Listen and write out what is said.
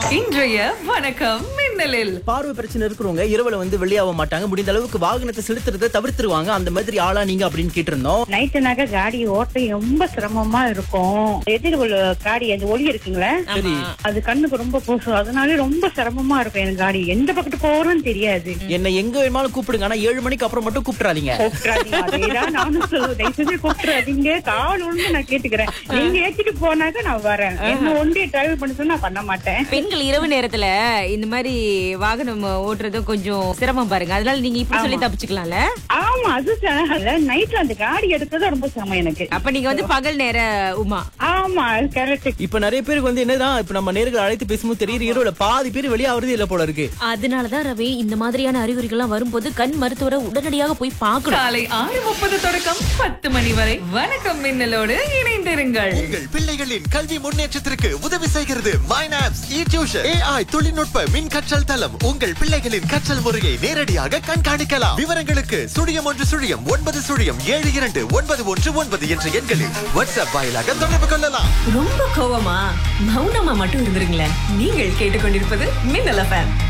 இன்றைய வணக்கம் மின்னலில் பார்வை பிரச்சனை இருக்கிறவங்க இரவுல வந்து வெளியாக மாட்டாங்க முடிந்த அளவுக்கு வாகனத்தை செலுத்துறதை தவிர்த்துருவாங்க அந்த மாதிரி ஆளா நீங்க அப்படின்னு கேட்டிருந்தோம் நைட்டுனாக்க காடி ஓட்ட ரொம்ப சிரமமா இருக்கும் எதிர் உள்ள காடி அந்த ஒளி இருக்குங்களே சரி அது கண்ணுக்கு ரொம்ப பூசும் அதனால ரொம்ப சிரமமா இருக்கும் எனக்கு காடி எந்த பக்கத்து போறோம்னு தெரியாது என்ன எங்க வேணுமாலும் கூப்பிடுங்க ஆனா ஏழு மணிக்கு அப்புறம் மட்டும் கூப்பிட்டுறாதீங்க கூப்பிடாதீங்க அதேதான் நானும் சொல்லுவேன் தயவு செஞ்சு கூப்பிடாதீங்க கால் ஒண்ணு நான் கேட்டுக்கிறேன் நீங்க ஏத்திட்டு போனாக்க நான் வரேன் என்ன ஒன்றே டிரைவ் பண்ண சொன்னா நான் பண்ண மாட்டேன் பெண்கள் இரவு நேரத்துல இந்த மாதிரி வாகனம் ஓட்டுறதும் கொஞ்சம் சிரமம் பாருங்க அதனால நீங்க இப்படி சொல்லி தப்பிச்சுக்கலாம்ல ஆமா அது நைட்ல அந்த காடி எடுத்தது ரொம்ப சிரமம் எனக்கு அப்ப நீங்க வந்து பகல் நேர உமா ஆமா கரெக்ட் இப்ப நிறைய பேருக்கு வந்து என்னதான் இப்ப நம்ம நேர்கள் அழைத்து பேசும்போது தெரியுற இரவுல பாதி பேர் வெளியாகிறது இல்ல போல இருக்கு அதனாலதான் ரவி இந்த மாதிரியான அறிகுறிகள்லாம் வரும்போது கண் மருத்துவரை உடனடியாக போய் பார்க்கணும் காலை ஆறு முப்பது தொடக்கம் பத்து மணி வரை வணக்கம் மின்னலோடு இணைந்திருங்கள் உங்கள் பிள்ளைகளின் கல்வி முன்னேற்றத்திற்கு உதவி செய்கிறது மைனாப்ஸ் இ டியூஷன் ஏஐ தொழில்நுட்ப மின் கற்றல் தளம் உங்கள் பிள்ளைகளின் கற்றல் முறையை நேரடியாக கண்காணிக்கலாம் விவரங்களுக்கு சுழியம் ஒன்று சுழியம் ஒன்பது சுழியம் ஏழு இரண்டு ஒன்பது ஒன்று ஒன்பது என்ற எண்களில் வாட்ஸ்அப் வாயிலாக தொடர்பு கொள்ளலாம் ரொம்ப கோவமா மௌனமா மட்டும் இருந்துருங்களேன் நீங்கள் கேட்டுக்கொண்டிருப்பது மின்னல் எஃப்எம்